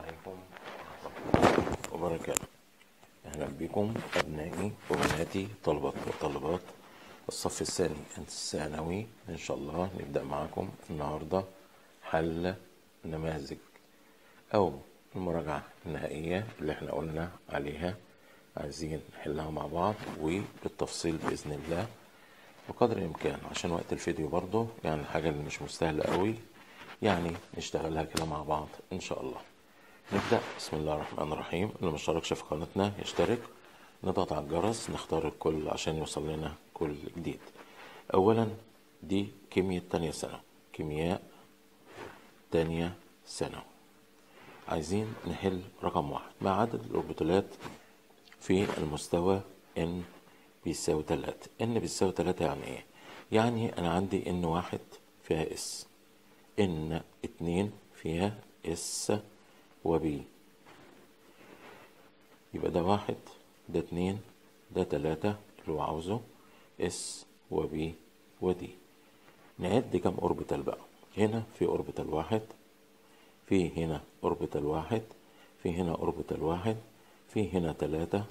عليكم ورحمة الله وبركاته أهلا بكم أبنائي وبناتي طلبة وطالبات الصف الثاني الثانوي إن شاء الله نبدأ معكم النهاردة حل نماذج أو المراجعة النهائية اللي احنا قلنا عليها عايزين نحلها مع بعض وبالتفصيل بإذن الله بقدر الإمكان عشان وقت الفيديو برضه يعني الحاجة اللي مش مستاهلة قوي يعني نشتغلها كده مع بعض إن شاء الله نبدأ بسم الله الرحمن الرحيم اللي مشتركش في قناتنا يشترك نضغط على الجرس نختار الكل عشان يوصل لنا كل جديد أولا دي كيمياء تانية سنة كيمياء تانية سنة عايزين نحل رقم واحد مع عدد الأوربيتالات في المستوى n بيساوي تلاتة n بيساوي تلاتة يعني ايه؟ يعني أنا عندي n واحد فيها s n اتنين فيها s و b يبقى ده واحد ده اتنين ده تلاتة اللي هو عاوزه s و b و d نعد كام أوربيتال بقى هنا في أوربيتال واحد في هنا أوربيتال واحد في هنا أوربيتال واحد في هنا تلاتة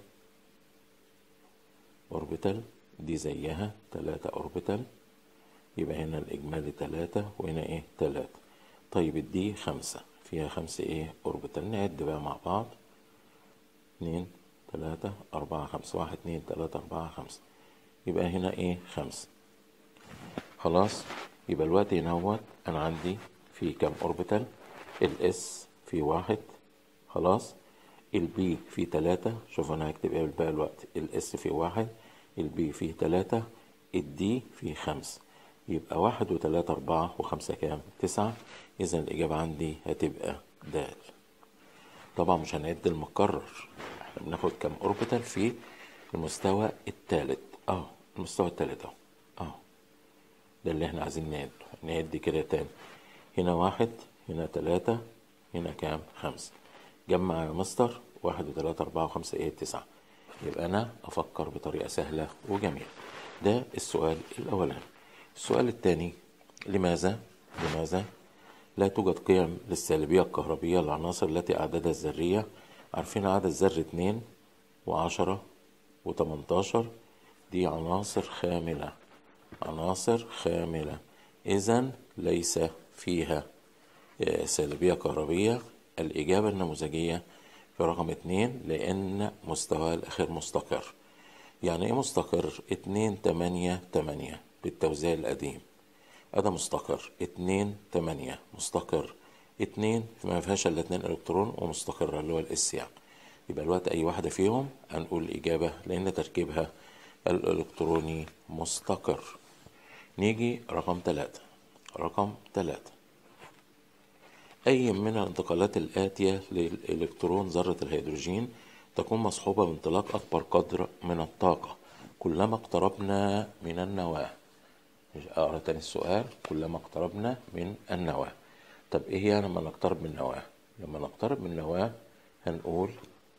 أوربيتال دي زيها تلاتة أوربيتال يبقى هنا الإجمالي تلاتة وهنا إيه تلاتة طيب الدي خمسة فيها خمسة إيه أوربيتال نعد بقى مع بعض اتنين تلاتة أربعة خمسة واحد اتنين تلاتة أربعة خمسة يبقى هنا إيه خمسة خلاص يبقى الوقت هنا هو أنا عندي في كام أوربيتال الاس في واحد خلاص البي في تلاتة شوف انا هكتب ايه بقى الوقت الاس في واحد البي في تلاتة الدي في خمسة يبقى واحد وتلاتة أربعة وخمسة كام تسعة إذا الإجابة عندي هتبقى د طبعا مش هنعد المكرر احنا بناخد كام أوربيتال في المستوى التالت اه المستوى التالت اهو اه ده اللي احنا عايزين نعد نعد كده تاني هنا واحد هنا تلاتة هنا كام خمسة جمع يا مستر واحد وتلاتة أربعة وخمسة إيه تسعة يبقى أنا أفكر بطريقة سهلة وجميلة ده السؤال الأولاني السؤال الثاني لماذا لماذا لا توجد قيم للسالبية الكهربية للعناصر التي أعدادها الذرية عارفين عدد ذر اتنين وعشرة وتمنتاشر دي عناصر خاملة عناصر خاملة إذا ليس فيها سالبية كهربية الإجابة النموذجية في رقم اتنين لأن مستواه الأخير مستقر يعني إيه مستقر؟ اتنين تمانية تمانية بالتوزيع القديم أدا مستقر اتنين تمانية مستقر اتنين ما فيهاش إلا اتنين إلكترون ومستقرة اللي هو الإس يعني يبقى الوقت أي واحدة فيهم هنقول الإجابة لأن تركيبها الإلكتروني مستقر نيجي رقم تلاتة رقم تلاتة أي من الانتقالات الآتية للإلكترون ذرة الهيدروجين تكون مصحوبة بانطلاق أكبر قدر من الطاقة كلما اقتربنا من النواة أقرأ تاني السؤال كلما اقتربنا من النواة طب إيه هي لما نقترب من النواة لما نقترب من النواة هنقول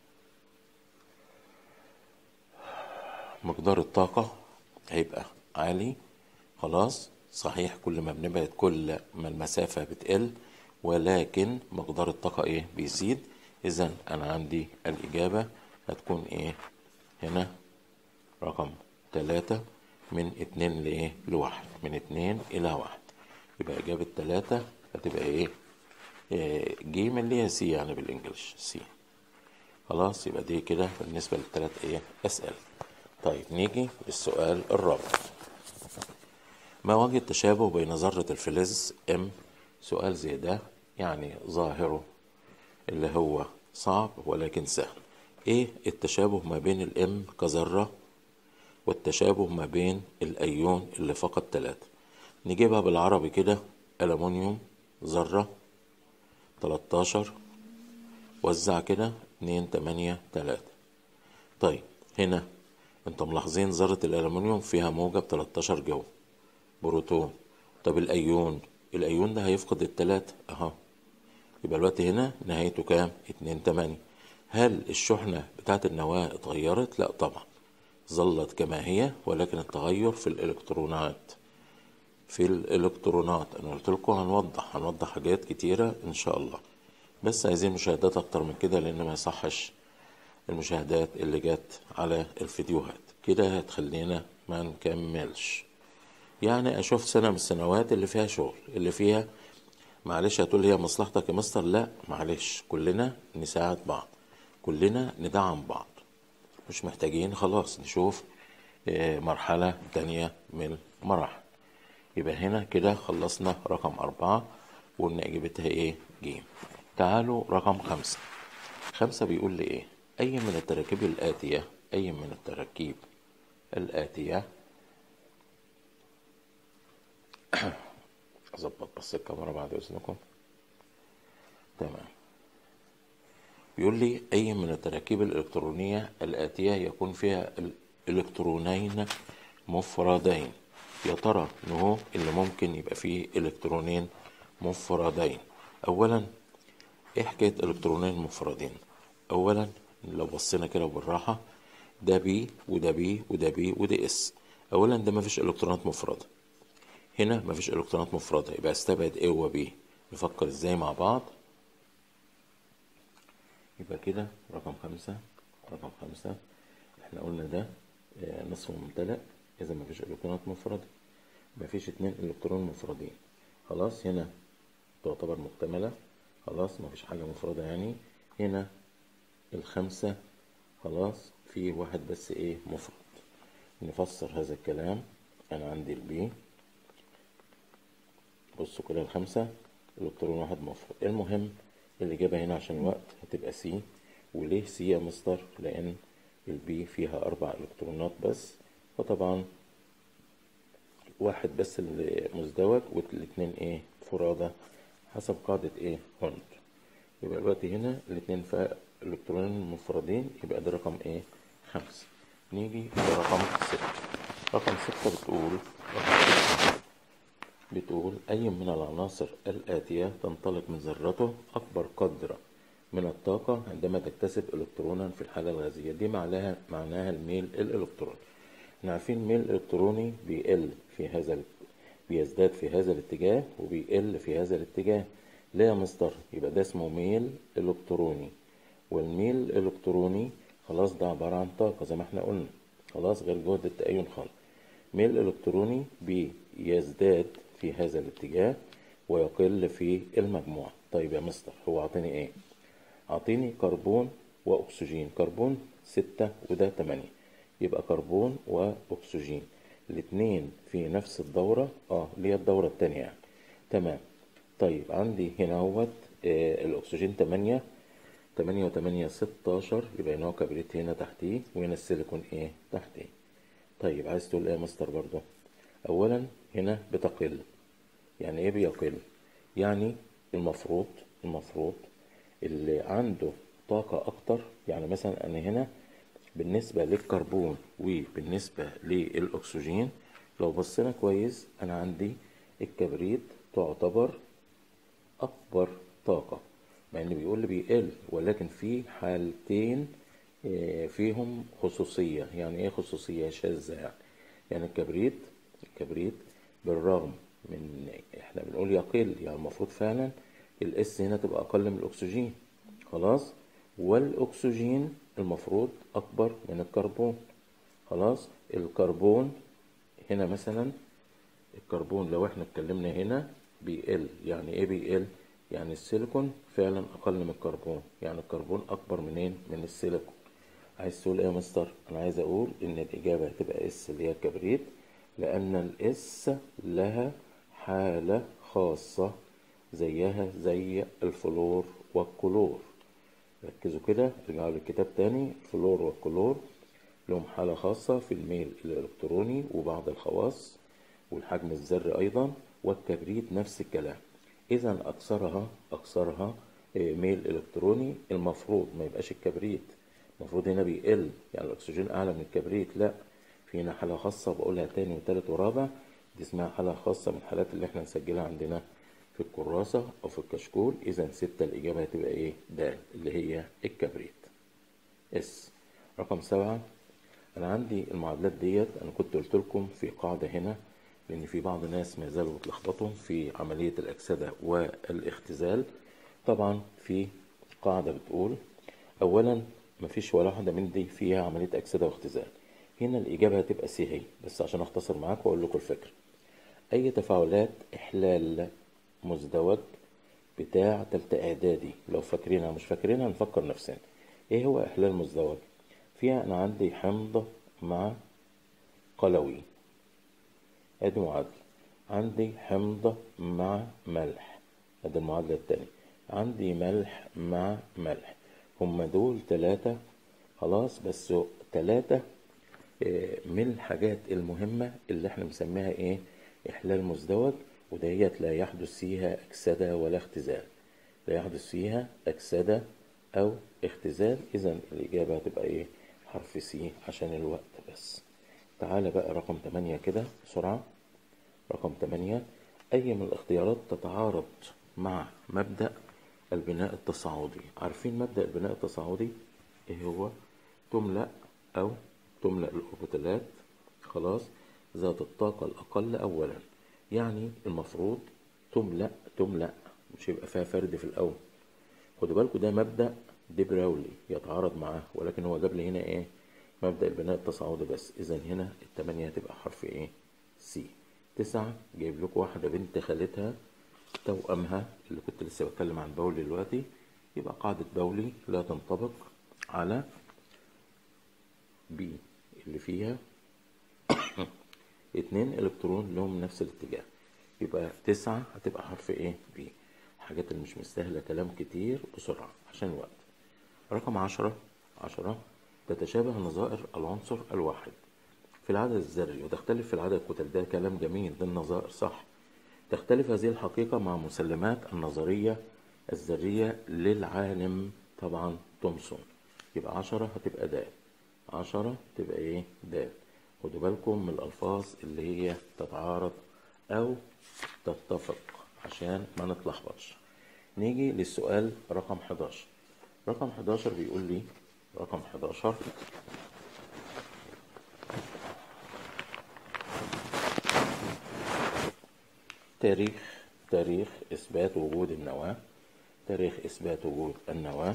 مقدار الطاقة هيبقى عالي خلاص صحيح كل ما بنبعد كل ما المسافة بتقل ولكن مقدار الطاقة ايه بيزيد اذا انا عندي الاجابة هتكون ايه هنا رقم تلاتة من اتنين لايه لواحد من اتنين الى واحد يبقى اجابة تلاتة هتبقى ايه, إيه جيم اللي هي سي يعني بالانجلش سي خلاص يبقى دي كده بالنسبة للتلات ايه اسئلة طيب نيجي للسؤال الرابع ما وجه التشابه بين ذرة الفلز ام سؤال زي ده يعني ظاهره اللي هو صعب ولكن سهل ايه التشابه ما بين الام كذرة والتشابه ما بين الايون اللي فقط تلاتة نجيبها بالعربي كده ألمونيوم ذرة تلاتاشر وزع كده اتنين تمانية تلاتة طيب هنا انتم ملاحظين ذرة الألمونيوم فيها موجب تلاتاشر جو بروتون طب الأيون الأيون ده هيفقد التلاتة أهو يبقى الوقت هنا نهايته كام؟ اتنين تمانية هل الشحنة بتاعت النواة اتغيرت؟ لا طبعا ظلت كما هي ولكن التغير في الإلكترونات في الإلكترونات أنا قلت لكم هنوضح هنوضح حاجات كتيرة إن شاء الله بس عايزين مشاهدات اكتر من كده لان ما يصحش المشاهدات اللي جت على الفيديوهات كده هتخلينا ما نكملش يعني اشوف سنة من السنوات اللي فيها شغل اللي فيها معلش هتقول هي مصلحتك يا مستر لا معلش كلنا نساعد بعض كلنا ندعم بعض مش محتاجين خلاص نشوف آه، مرحلة تانية من المراحل يبقى هنا كده خلصنا رقم أربعة وقلنا إجابتها إيه جيم تعالوا رقم خمسة خمسة بيقول لي إيه أي من التراكيب الآتية أي من التراكيب الآتية أظبط بس الكاميرا بعد إذنكم تمام بيقول لي أي من التراكيب الإلكترونية الآتية يكون فيها الإلكترونين مفردين يا ترى إن اللي ممكن يبقى فيه إلكترونين مفردين أولا إيه حكاية إلكترونين مفردين أولا لو بصينا كده بالراحة ده بي وده بي وده بي وده اس أولا ده مفيش إلكترونات مفردة هنا مفيش إلكترونات مفردة يبقى استبعد A و B نفكر ازاي مع بعض يبقى كده رقم خمسة رقم خمسة احنا قلنا ده آه، نصف ممتلئ إذا مفيش إلكترونات مفردة مفيش اتنين إلكترون مفردين خلاص هنا تعتبر مكتملة خلاص مفيش حاجة مفردة يعني هنا الخمسة خلاص في واحد بس ايه مفرد نفسر هذا الكلام أنا عندي البي بصوا كده الخمسة الكترون واحد مفرد المهم الإجابة هنا عشان الوقت هتبقى سي وليه سي يا مستر لأن البي فيها أربع إلكترونات بس فطبعا واحد بس اللي مزدوج والاتنين ايه فرادة حسب قاعدة ايه هوند يبقى دلوقتي هنا الاتنين فيها الكترونين مفردين يبقى ده رقم ايه خمسة نيجي لرقم ستة رقم ستة بتقول رقم ستة بتقول أي من العناصر الآتية تنطلق من ذرته أكبر قدر من الطاقة عندما تكتسب إلكترونا في الحالة الغازية دي معناها معناها الميل الإلكتروني احنا عارفين الميل الإلكتروني بيقل في هذا ال... بيزداد في هذا الاتجاه وبيقل في هذا الاتجاه ليه يا مستر يبقى ده اسمه ميل إلكتروني والميل الإلكتروني خلاص ده عبارة عن طاقة زي ما احنا قلنا خلاص غير جهد التأين خالص ميل إلكتروني بيزداد في هذا الاتجاه ويقل في المجموع طيب يا مستر هو عطيني ايه عطيني كربون واكسجين كربون ستة وده تمانية يبقى كربون واكسجين الاتنين في نفس الدورة اه اللي هي الدورة التانية يعني تمام طيب عندي هنا اهوت آه الاكسجين تمانية تمانية وتمانية ستاشر يبقى هنا هو كبريت هنا تحتيه وهنا السيليكون ايه تحتيه طيب عايز تقول ايه يا مستر برضو اولا هنا بتقل يعني ايه بيقل يعني المفروض المفروض اللي عنده طاقة أكتر يعني مثلا أنا هنا بالنسبة للكربون وبالنسبة للأكسجين لو بصينا كويس أنا عندي الكبريت تعتبر أكبر طاقة مع إن بيقول لي بيقل ولكن في حالتين آه، فيهم خصوصية يعني إيه خصوصية شاذة يعني يعني الكبريت الكبريت بالرغم من احنا بنقول يقل يعني المفروض فعلا الاس هنا تبقى اقل من الاكسجين خلاص والاكسجين المفروض اكبر من الكربون خلاص الكربون هنا مثلا الكربون لو احنا اتكلمنا هنا بيقل يعني ايه بيقل يعني السيليكون فعلا اقل من الكربون يعني الكربون اكبر منين من السيليكون عايز تقول ايه يا مستر انا عايز اقول ان الاجابه هتبقى اس اللي هي الكبريت لان الاس لها حالة خاصة زيها زي الفلور والكلور ركزوا كده ارجعوا للكتاب تاني الفلور والكلور لهم حالة خاصة في الميل الإلكتروني وبعض الخواص والحجم الذري أيضا والكبريت نفس الكلام إذا أكثرها أكثرها آه، ميل إلكتروني المفروض ما يبقاش الكبريت المفروض هنا بيقل يعني الأكسجين أعلى من الكبريت لا في هنا حالة خاصة بقولها تاني وتالت ورابع دي اسمها حالة خاصة من الحالات اللي احنا نسجلها عندنا في الكراسة أو في الكشكول إذا ستة الإجابة هتبقى إيه؟ د اللي هي الكبريت اس رقم سبعة أنا عندي المعادلات ديت أنا كنت قلت لكم في قاعدة هنا لأن في بعض الناس ما زالوا بيتلخبطوا في عملية الأكسدة والاختزال طبعا في قاعدة بتقول أولا مفيش ولا واحدة من دي فيها عملية أكسدة واختزال هنا الإجابة هتبقى سي هي بس عشان أختصر معاك وأقول لكم الفكرة أي تفاعلات إحلال مزدوج بتاع تالتة إعدادي لو فاكرينها مش فاكرينها نفكر نفسنا إيه هو إحلال مزدوج؟ فيها أنا عندي حمض مع قلوي ادي معادلة عندي حمض مع ملح ادي المعادلة التانية عندي ملح مع ملح هما دول تلاتة خلاص بس تلاتة آه، من الحاجات المهمة اللي احنا بنسميها ايه احلال مزدوج وديت لا يحدث فيها اكسدة ولا اختزال لا يحدث فيها اكسدة او اختزال اذا الاجابة هتبقى ايه حرف سي عشان الوقت بس تعالى بقى رقم تمانية كده بسرعة رقم تمانية أي من الاختيارات تتعارض مع مبدأ البناء التصاعدي عارفين مبدأ البناء التصاعدي إيه هو تملأ أو تملأ الأوربيتالات خلاص ذات الطاقة الأقل أولا يعني المفروض تملأ تملأ مش هيبقى فيها فرد في الأول خدوا بالكوا ده مبدأ دي براولي يتعارض معاه ولكن هو جاب لي هنا ايه مبدأ البناء التصاعدي بس اذا هنا التمانية هتبقى حرف ايه سي تسعة جايب لكم واحدة بنت خالتها توأمها اللي كنت لسه بتكلم عن بولي دلوقتي يبقى قاعدة بولي لا تنطبق على بي اللي فيها اتنين الكترون لهم نفس الاتجاه يبقى تسعة هتبقى حرف ايه بي الحاجات اللي مش مستاهلة كلام كتير بسرعة عشان الوقت رقم عشرة عشرة تتشابه نظائر العنصر الواحد في العدد الذري وتختلف في العدد الكتل ده كلام جميل ده النظائر صح تختلف هذه الحقيقة مع مسلمات النظرية الذرية للعالم طبعا تومسون يبقى عشرة هتبقى د عشرة تبقى ايه د خدوا بالكم من الألفاظ اللي هي تتعارض أو تتفق عشان ما نتلخبطش نيجي للسؤال رقم 11 رقم 11 بيقول لي رقم 11 تاريخ تاريخ إثبات وجود النواة تاريخ إثبات وجود النواة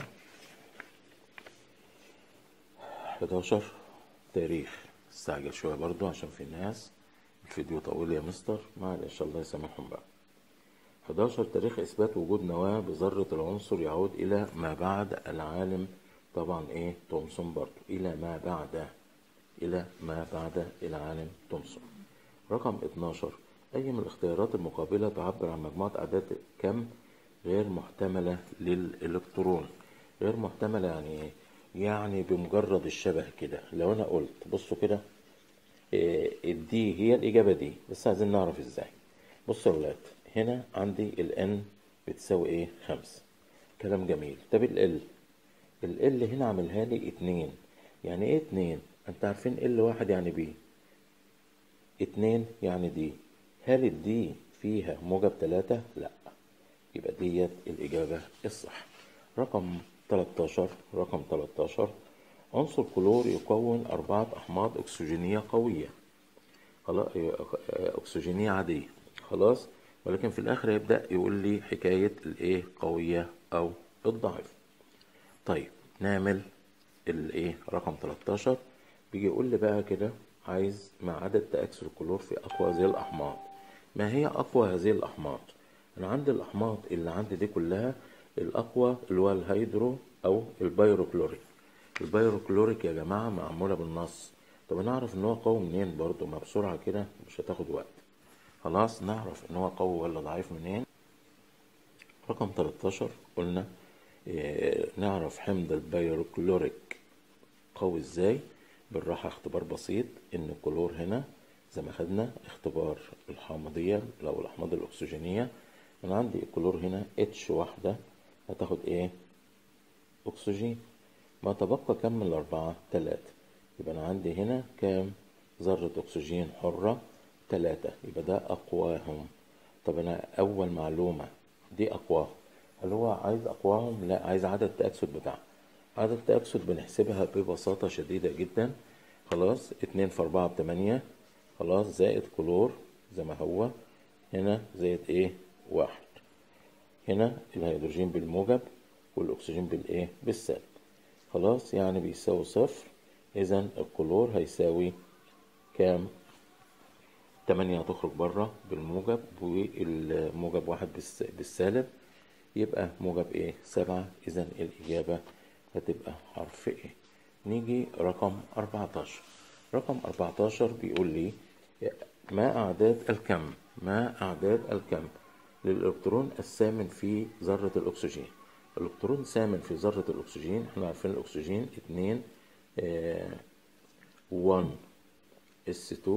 11 تاريخ استعجل شوية برضو عشان في ناس الفيديو طويل يا مستر معلش الله يسامحهم بقى 11 تاريخ إثبات وجود نواة بذرة العنصر يعود إلى ما بعد العالم طبعا إيه تومسون برضو إلى ما بعد إلى ما بعد العالم تومسون رقم 12 أي من الاختيارات المقابلة تعبر عن مجموعة أعداد كم غير محتملة للإلكترون غير محتملة يعني إيه؟ يعني بمجرد الشبه كده لو أنا قلت بصوا كده إيه دي هي الإجابة دي بس عايزين نعرف إزاي بصوا يا ولاد هنا عندي ال N بتساوي إيه خمسة كلام جميل طب ال L ال L هنا عاملها لي اتنين يعني إيه اتنين أنت عارفين ال واحد يعني بي اتنين يعني دي هل الدي فيها موجب تلاتة؟ لا يبقى ديت الإجابة الصح رقم 13 رقم 13 عنصر كلور يكون أربعة أحماض أكسجينية قوية خلاص أكسجينية عادية خلاص ولكن في الآخر يبدأ يقول لي حكاية الإيه قوية أو الضعيف طيب نعمل الإيه رقم 13 بيجي يقول لي بقى كده عايز مع عدد تأكسد الكلور في أقوى هذه الأحماض ما هي أقوى هذه الأحماض أنا عندي الأحماض اللي عندي دي كلها الأقوى اللي هو الهيدرو أو البيروكلوريك البيروكلوريك يا جماعة معمولة بالنص طب نعرف إن هو قوي منين برضو ما بسرعة كده مش هتاخد وقت خلاص نعرف إن هو قوي ولا ضعيف منين رقم 13 قلنا إيه نعرف حمض البيروكلوريك قوي ازاي بالراحة اختبار بسيط ان الكلور هنا زي ما خدنا اختبار الحامضية لو الأحماض الأكسجينية أنا عندي الكلور هنا اتش واحدة هتاخد ايه أكسجين ما تبقى كم من الأربعة تلاتة يبقى أنا عندي هنا كام ذرة أكسجين حرة تلاتة يبقى ده أقواهم طب أنا أول معلومة دي أقواهم هل هو عايز أقواهم؟ لا عايز عدد التأكسد بتاعها عدد التأكسد بنحسبها ببساطة شديدة جدا خلاص اتنين في أربعة بتمانية خلاص زائد كلور زي ما هو هنا زائد ايه واحد هنا الهيدروجين بالموجب والأكسجين بالإيه بالسالب خلاص يعني بيساوي صفر إذا الكلور هيساوي كام تمانية هتخرج بره بالموجب والموجب واحد بالس- بالسالب يبقى موجب ايه سبعة اذا الاجابة هتبقى حرف ايه نيجي رقم 14 رقم 14 بيقول لي ما اعداد الكم ما اعداد الكم للالكترون الثامن في ذرة الاكسجين الالكترون الثامن في ذرة الاكسجين احنا عارفين الاكسجين اتنين آه 1 S2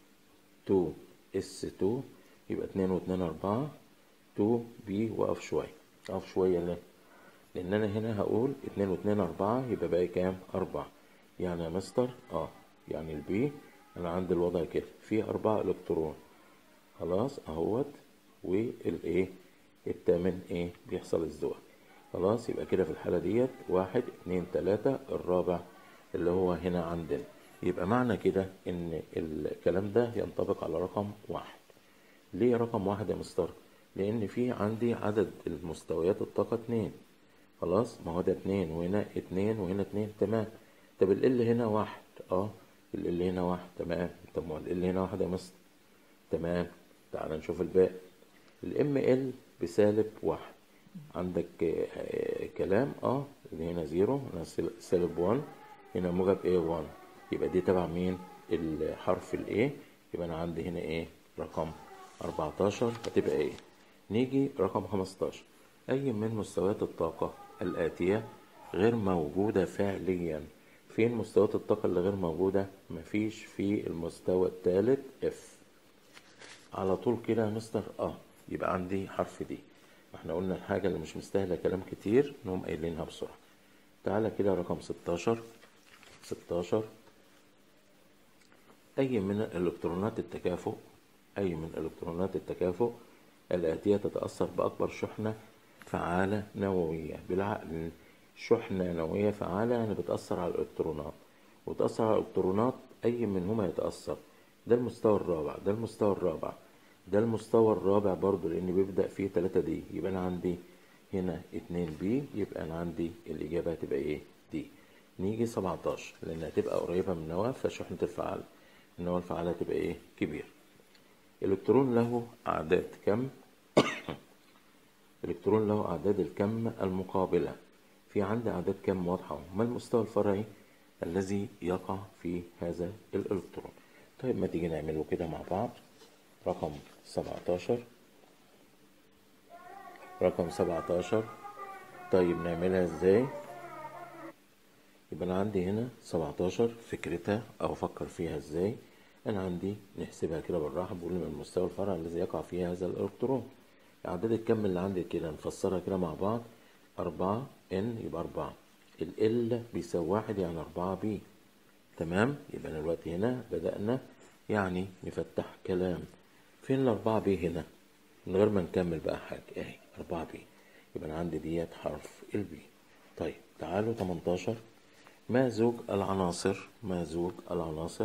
2 S2 يبقى 2 و 2 4 2 بي وقف شوية اقف شوية ليه؟ لأن أنا هنا هقول 2 و 2 4 يبقى باقي كام؟ 4 يعني يا مستر اه يعني البي أنا عندي الوضع كده في أربعة إلكترون خلاص أهوت والإيه التامن إيه بيحصل ازدواج خلاص يبقى كده في الحالة ديت واحد اتنين تلاتة الرابع اللي هو هنا عندنا يبقى معنى كده إن الكلام ده ينطبق على رقم واحد ليه رقم واحد يا مستر؟ لأن في عندي عدد المستويات الطاقة اتنين خلاص ما هو ده اتنين وهنا اتنين وهنا اتنين تمام طب ال هنا واحد اه ال هنا واحد تمام طب ما ال هنا واحد يا مستر تمام تعال نشوف الباقي الام ال بسالب واحد عندك آه، آه، كلام اه اللي هنا زيرو هنا سال- سالب 1 هنا موجب ايه 1 يبقى دي تبع مين الحرف الايه يبقى انا عندي هنا ايه رقم 14 هتبقى ايه نيجي رقم 15 اي من مستويات الطاقة الآتية غير موجودة فعليا فين مستويات الطاقة اللي غير موجودة مفيش في المستوى الثالث اف على طول كده يا مستر اه يبقى عندي حرف دي احنا قلنا الحاجة اللي مش مستاهلة كلام كتير نقوم قايلينها بسرعة تعالى كده رقم 16 16 أي من الإلكترونات التكافؤ أي من إلكترونات التكافؤ الآتية تتأثر بأكبر شحنة فعالة نووية بالعقل شحنة نووية فعالة يعني بتأثر على الإلكترونات وتأثر على الإلكترونات أي منهما يتأثر ده المستوى الرابع ده المستوى الرابع ده المستوى الرابع برضو لأن بيبدأ فيه 3 دي يبقى أنا عندي هنا 2 بي يبقى أنا عندي الإجابة هتبقى إيه دي نيجي 17 لأنها هتبقى قريبة من النواة فشحنة الفعالة النواة الفعالة هتبقى إيه كبير الإلكترون له أعداد كم الإلكترون له أعداد الكم المقابلة في عندي أعداد كم واضحة ما المستوى الفرعي الذي يقع في هذا الإلكترون طيب ما تيجي نعمله كده مع بعض رقم 17 رقم 17 طيب نعملها ازاي يبقى انا عندي هنا 17 فكرتها او افكر فيها ازاي انا عندي نحسبها كده بالراحه بقول من المستوى الفرعي الذي يقع فيه هذا الالكترون اعداد الكم اللي عندي كده نفسرها كده مع بعض 4 ان يبقى 4 ال ال بيساوي واحد يعني 4 بي تمام يبقى انا دلوقتي هنا بدأنا يعني نفتح كلام فين الأربعة بي هنا من غير ما نكمل بقى حاجة اهي أربعة بي يبقى أنا عندي ديت حرف البي طيب تعالوا 18 ما زوج العناصر ما زوج العناصر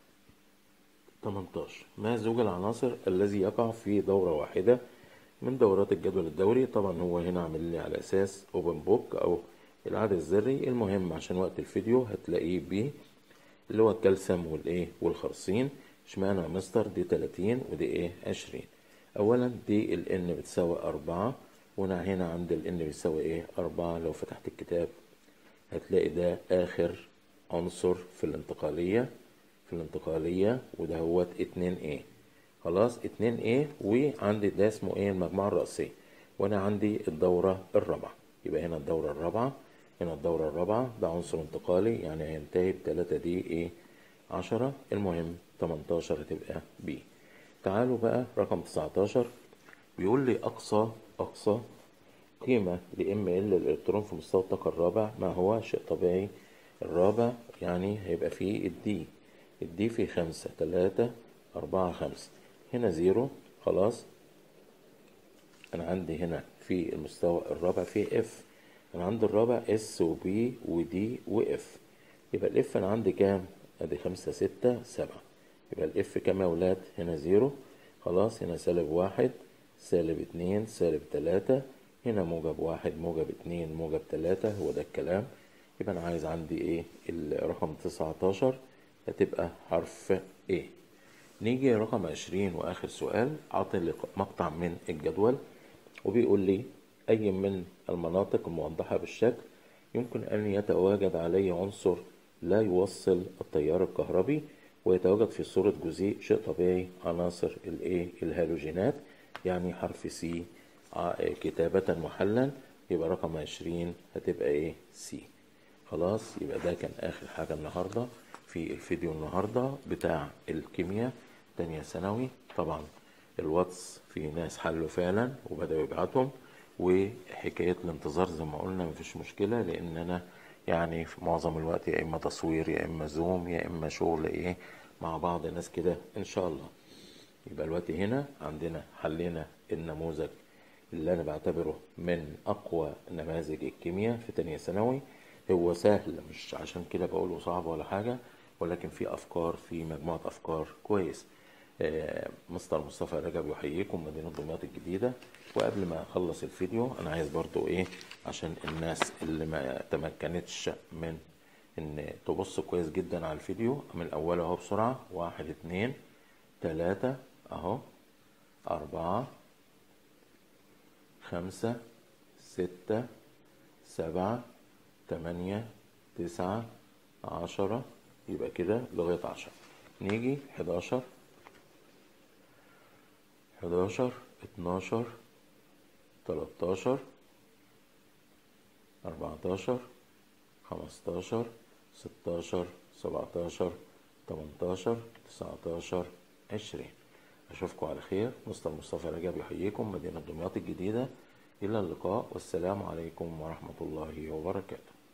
18 ما زوج العناصر الذي يقع في دورة واحدة من دورات الجدول الدوري طبعا هو هنا عامل لي على أساس أوبن بوك أو العدد الذري المهم عشان وقت الفيديو هتلاقيه بي اللي هو الكالسيوم والايه والخرسين اشمعنى يا مستر دي 30 ودي ايه 20 اولا دي ال n بتساوي 4 وانا هنا عند ال n بيساوي ايه 4 لو فتحت الكتاب هتلاقي ده اخر عنصر في الانتقالية في الانتقالية وده هو 2 a خلاص 2 a وعندي ده اسمه ايه المجموعة الرئيسية وانا عندي الدورة الرابعة يبقى هنا الدورة الرابعة هنا الدورة الرابعة ده عنصر انتقالي يعني هينتهي بتلاتة دي ايه عشرة المهم تمنتاشر هتبقى بي تعالوا بقى رقم تسعتاشر بيقول لي أقصى أقصى قيمة ل ام ال الإلكترون في مستوى الطاقة الرابع ما هو شيء طبيعي الرابع يعني هيبقى فيه الدي الدي في خمسة تلاتة أربعة خمسة هنا زيرو خلاص أنا عندي هنا في المستوى الرابع في اف انا عندي الرابع اس وبي ودي واف يبقى الاف انا عندي كام ادي خمسة ستة سبعة يبقى الاف كام يا ولاد هنا زيرو خلاص هنا سالب واحد سالب اتنين سالب تلاتة هنا موجب واحد موجب اتنين موجب تلاتة هو ده الكلام يبقى أنا عايز عندي إيه الرقم تسعتاشر هتبقى حرف إيه نيجي رقم عشرين وآخر سؤال عاطي لي مقطع من الجدول وبيقول لي أي من المناطق الموضحة بالشكل يمكن أن يتواجد عليه عنصر لا يوصل التيار الكهربي ويتواجد في صورة جزيء شيء طبيعي عناصر الايه الهالوجينات يعني حرف سي كتابة محلا يبقى رقم عشرين هتبقى ايه سي خلاص يبقى ده كان آخر حاجة النهاردة في الفيديو النهاردة بتاع الكيمياء تانية ثانوي طبعا الواتس في ناس حلوا فعلا وبدأوا يبعتهم وحكاية الانتظار زي ما قلنا مفيش مشكلة لأن أنا يعني في معظم الوقت يا إما تصوير يا إما زوم يا إما شغل إيه مع بعض الناس كده إن شاء الله يبقى الوقت هنا عندنا حلينا النموذج اللي أنا بعتبره من أقوى نماذج الكيمياء في تانية ثانوي هو سهل مش عشان كده بقوله صعب ولا حاجة ولكن في أفكار في مجموعة أفكار كويس آه، مستر مصطفى رجب يحييكم مدينة دمياط الجديدة وقبل ما أخلص الفيديو أنا عايز برضو إيه عشان الناس اللي ما تمكنتش من إن تبص كويس جدا على الفيديو من أوله أهو بسرعة واحد اتنين تلاتة أهو أربعة خمسة ستة سبعة تمانية تسعة عشرة يبقى كده لغاية عشرة نيجي حداشر حداشر اتناشر تلاتاشر أربعتاشر خمستاشر ستاشر سبعتاشر تمنتاشر تسعتاشر عشرين أشوفكم على خير مستر مصطفى رجب يحييكم مدينة دمياط الجديدة إلى اللقاء والسلام عليكم ورحمة الله وبركاته